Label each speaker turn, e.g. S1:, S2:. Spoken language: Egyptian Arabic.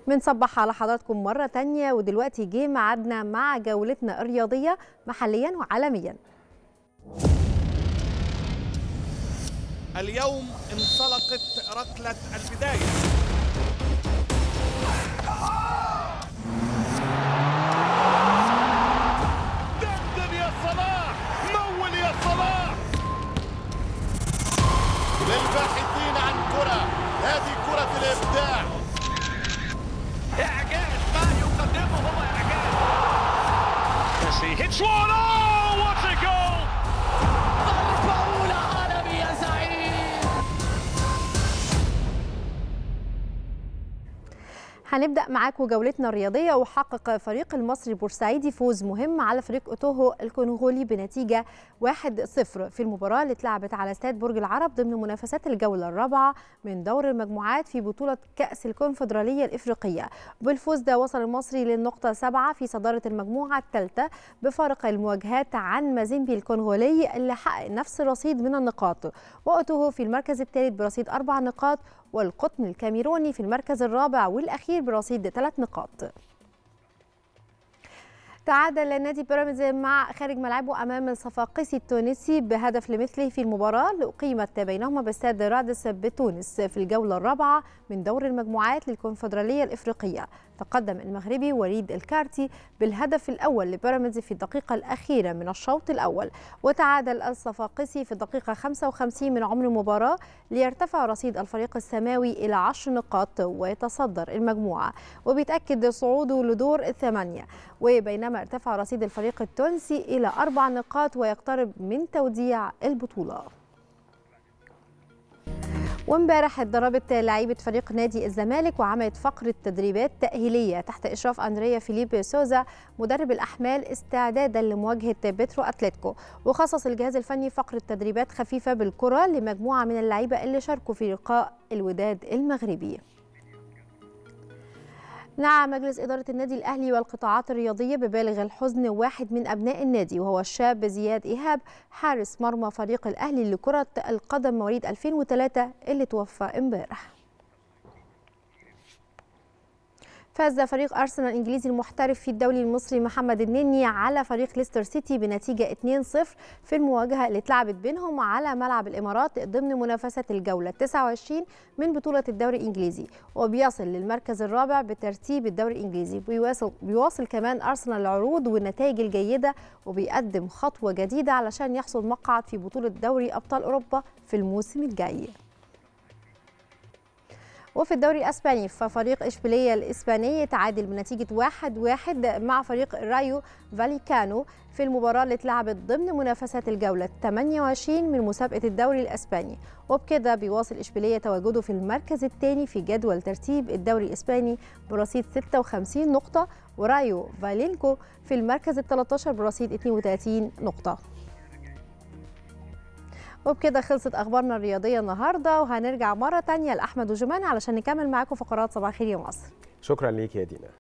S1: بنصبح على حضراتكم مرة تانية ودلوقتي جه ميعادنا مع جولتنا الرياضية محليا وعالميا
S2: اليوم انطلقت ركلة البداية دندن يا صلاح مول يا صلاح للباحثين عن كرة هذه كرة الإبداع إعجاز ما يقدمه هو إعجاز
S3: Messi hits one. Oh, what a goal!
S4: ضربة أولى عالمي يا زعيم
S1: هنبدأ معاكم جولتنا الرياضية وحقق فريق المصري البورسعيدي فوز مهم على فريق أوتوهو الكونغولي بنتيجة 1-0 في المباراة اللي اتلعبت على استاد برج العرب ضمن منافسات الجولة الرابعة من دور المجموعات في بطولة كأس الكونفدرالية الإفريقية بالفوز ده وصل المصري للنقطة 7 في صدارة المجموعة الثالثة بفارق المواجهات عن مازيمبي الكونغولي اللي حقق نفس الرصيد من النقاط وأوتوهو في المركز الثالث برصيد أربع نقاط والقطن الكاميروني في المركز الرابع والأخير برصيد ثلاث نقاط تعادل نادي بيراميدز مع خارج ملعبه امام الصفاقسي التونسي بهدف لمثله في المباراه اللي اقيمت بينهما باستاد رادس بتونس في الجوله الرابعه من دور المجموعات للكونفدراليه الافريقيه تقدم المغربي وليد الكارتي بالهدف الاول لبيراميدز في الدقيقه الاخيره من الشوط الاول وتعادل الصفاقسي في الدقيقه 55 من عمر المباراه ليرتفع رصيد الفريق السماوي الى 10 نقاط ويتصدر المجموعه وبيتاكد صعوده لدور الثمانيه وبينما ارتفع رصيد الفريق التونسي إلى أربع نقاط ويقترب من توديع البطولة وامبارح اتدربت لعيبه فريق نادي الزمالك وعملت فقره تدريبات تاهيليه تحت اشراف اندريا فيليب سوزا مدرب الاحمال استعدادا لمواجهه بيترو اتلتيكو وخصص الجهاز الفني فقره تدريبات خفيفه بالكره لمجموعه من اللعيبه اللي شاركوا في لقاء الوداد المغربي نعى مجلس إدارة النادي الأهلي والقطاعات الرياضية ببالغ الحزن واحد من أبناء النادي وهو الشاب زياد إيهاب حارس مرمى فريق الأهلي لكرة القدم مواليد 2003 اللي توفى امبارح فاز فريق أرسنال الإنجليزي المحترف في الدوري المصري محمد النني على فريق ليستر سيتي بنتيجة 2-0 في المواجهة اللي اتلعبت بينهم على ملعب الإمارات ضمن منافسة الجولة 29 من بطولة الدوري الإنجليزي وبيصل للمركز الرابع بترتيب الدوري الإنجليزي بيواصل, بيواصل كمان أرسنال العروض والنتائج الجيدة وبيقدم خطوة جديدة علشان يحصل مقعد في بطولة دوري أبطال أوروبا في الموسم الجاي وفي الدوري الاسباني ففريق اشبيليه الاسباني تعادل بنتيجه 1-1 مع فريق رايو فاليكانو في المباراه اللي اتلعبت ضمن منافسات الجوله 28 من مسابقه الدوري الاسباني وبكده بيواصل اشبيليه تواجده في المركز الثاني في جدول ترتيب الدوري الاسباني برصيد 56 نقطه ورايو فالينكو في المركز ال 13 برصيد 32 نقطه وبكده خلصت اخبارنا الرياضيه النهارده وهنرجع مره تانية لاحمد وجمان علشان نكمل معاكم فقرات صباح الخير يا مصر
S5: شكرا ليك يا دينا